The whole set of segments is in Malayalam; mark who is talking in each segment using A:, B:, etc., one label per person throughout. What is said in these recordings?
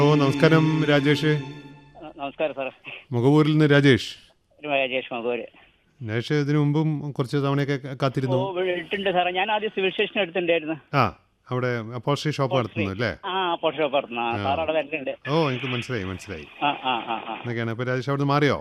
A: ഓ നമസ്കാരം രാജേഷ്
B: നമസ്കാരം സാറേ
A: മുഖപൂരിൽ നിന്ന് രാജേഷ്
B: ഒരു രാജേഷ് മകോര്
A: രാജേഷ് ഇതിനു മുമ്പും കുറച്ച് തവണയൊക്കെ ക-
B: ഓ
A: കാത്തിരുന്നു
B: ഇട്ടുണ്ട് സാറേ ഞാൻ ആദ്യം സിവിൽ സ്റ്റേഷൻ എടുത്തിട്ടുണ്ടായിരുന്നു
A: ആ അവിടെ അപ്പോസ്റ്ററി ഷോപ്പ് നടത്തുന്നു അല്ലേ
B: ആ പോഷോ പറഞ്ഞു സാർ അവിടെ വരലുണ്ട്
A: ഓ എനിക്ക് മനസ്സിലായി മനസ്സിലായി
B: ആ ആ ആ ആ
A: എന്നൊക്കെയാണ് ഇപ്പോൾ രാജേഷ് അവിടെ മാറിയോ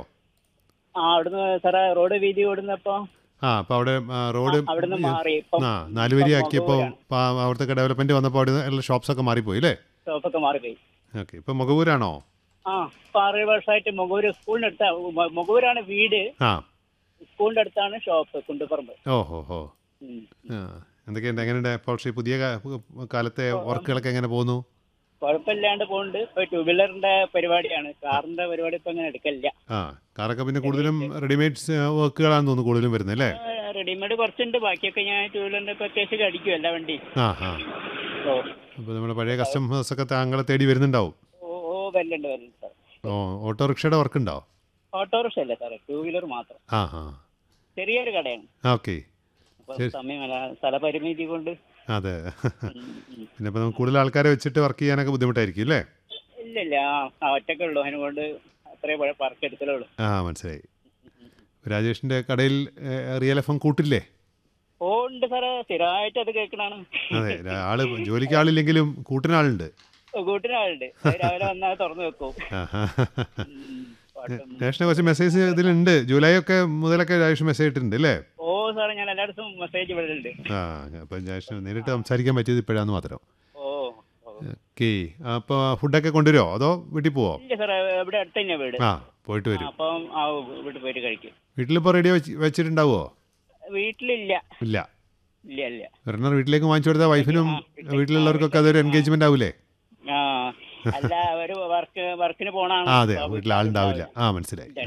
B: ആ അവിടുന്ന് സാറേ റോഡ് വീതി ഓടുന്നപ്പോ
A: ആ അപ്പോൾ അവിടെ ആ, റോഡ്
B: അവിടുന്ന് മാറി ഇപ്പം
A: ആ നാല് വരി ആക്കിയപ്പോൾ അവിടുത്തെ ഡെവലപ്മെന്റ് വന്നപ്പോൾ അവിടെ ഉള്ള ഷോപ്സ് ഒക്കെ മാറിപ്പോയി അല്ലേ
B: ഷോപ്പൊക്കെ മാറിപ്പോയി
A: ഓക്കെ ഇപ്പൊ മുഖപൂരാണോ
B: ആ ഇപ്പൊ ആറ് വർഷമായിട്ട് മുഖൂര് സ്കൂളിന്റെ അടുത്ത മുഖൂരാണ് വീട്
A: ആ
B: സ്കൂളിന്റെ അടുത്താണ് ഷോപ്പ് കുണ്ടുപറമ്പ്
A: ഓ ഹോ ഹോ
B: ഉം.
A: ആ എന്തൊക്കെയുണ്ട് എങ്ങനെയുണ്ട് അപ്പോസ്റ്ററി പുതിയ കാ- കാലത്തെ വർക്കുകളൊക്കെ എങ്ങനെ പോകുന്നു
B: കുഴപ്പമില്ലാണ്ട് പോകുന്നുണ്ട് ഇപ്പൊ ടൂ വീലറിന്റെ പരിപാടിയാണ് കാറിന്റെ പരിപാടി ഇപ്പൊ അങ്ങനെ എടുക്കലില്ല
A: ആ കാറൊക്കെ പിന്നെ കൂടുതലും റെഡിമെയ്ഡ്സ് വർക്കുകളാണെന്ന് തോന്നുന്നു കൂടുതലും വരുന്നത് അല്ലേ
B: റെഡിമെയ്ഡ് കുറച്ചുണ്ട് ബാക്കിയൊക്കെ ഞാൻ ടൂ വീലറിന്റെ ഇപ്പൊ അത്യാവശ്യം അടിക്കും എല്ലാ വണ്ടി
A: ആ ആ
B: ഓ
A: അപ്പോൾ നമ്മുടെ പഴയ കസ്റ്റമേഴ്സ് ഒക്കെ താങ്കളെ തേടി വരുന്നുണ്ടാവും
B: ഓ ഓ വരലുണ്ട് വരലുണ്ട് സാർ
A: ഓ ഓട്ടോറിക്ഷയുടെ വർക്ക് ഉണ്ടോ
B: ഓട്ടോറിക്ഷ അല്ലേ സാറേ ടൂ വീലർ മാത്രം
A: ആ ആ
B: ചെറിയൊരു കടയാണ്
A: ഓക്കെ
B: അപ്പൊ സമയമല്ല സ്ഥലപരിമിതി കൊണ്ട്
A: അതെ
B: ഉം, ഉം.
A: പിന്നെ ഇപ്പോൾ നമുക്ക് കൂടുതൽ ആൾക്കാരെ വെച്ചിട്ട് വർക്ക് ചെയ്യാനൊക്കെ ബുദ്ധിമുട്ടായിരിക്കും അല്ലേ
B: ഇല്ല ഇല്ല ആ, ആ ഒറ്റക്കേ ഉള്ളൂ അതിനുകൊണ്ട് അത്രേ വർക്ക് എടുക്കലേ ഉള്ളൂ
A: ആ മനസ്സിലായി രാജേഷിൻ്റെ കടയിൽ റിയൽ എഫ് എം കൂട്ടില്ലേ
B: ഓ ഉണ്ട് സാറേ സ്ഥിരമായിട്ട് അത് കേൾക്കണാണ്
A: അതെ രാ- ആള് ജോലിക്ക് ആളില്ലെങ്കിലും കൂട്ടിന് ആളുണ്ട്
B: കൂട്ടിനാളുണ്ട് അത് രാവിലെ വന്നാൽ തുറന്നു വെക്കും
A: ആ ആ.
B: ഉം, പാട്ടും.
A: രാജേഷിനെ കുറച്ച് മെസ്സേജ് ഇതിലുണ്ട് ജൂലൈ ഒക്കെ മുതലൊക്കെ രാജേഷ് മെസ്സേജ് ഇട്ടിട്ടുണ്ട് അല്ലേ
B: ഓ സാറേ ഞാൻ എല്ലായിടത്തും മെസ്സേജ് വിടലുണ്ട്
A: ആ അപ്പം രാജേഷിന് നേരിട്ട് സംസാരിക്കാൻ പറ്റിയത് ഇപ്പോഴാന്ന് മാത്രം
B: ഓ ഓ.
A: ഓക്കെ അപ്പോൾ ഫുഡൊക്കെ കൊണ്ടുവരുമോ അതോ വീട്ടിൽ പോവോ
B: ഇല്ല സാറേ ഇവിടെ അടുത്ത് തന്നെയാ വീട്
A: ആ പോയിട്ട്
B: ആ,
A: വരും
B: അപ്പം ആ വീട്ടിൽ പോയിട്ട് കഴിക്കും
A: വീട്ടിലിപ്പോൾ റെഡി വെച്ച് വെച്ചിട്ടുണ്ടാവുമോ
B: വീട്ടിലില്ല
A: ഇല്ല
B: ഇല്ല ഇല്ല
A: ഒരെണ്ണം വീട്ടിലേക്ക് വാങ്ങിച്ചു കൊടുത്താൽ വൈഫിനും വീട്ടിലുള്ളവർക്കൊക്കെ അതൊരു എൻഗേജ്മെന്റ് ആവൂലേ
B: ആ അല്ല ഒരു വർക്ക് വർക്കിന് പോണാണ്
A: ആ അതെ വീട്ടിൽ ആളുണ്ടാവില്ല ആ മനസ്സിലായി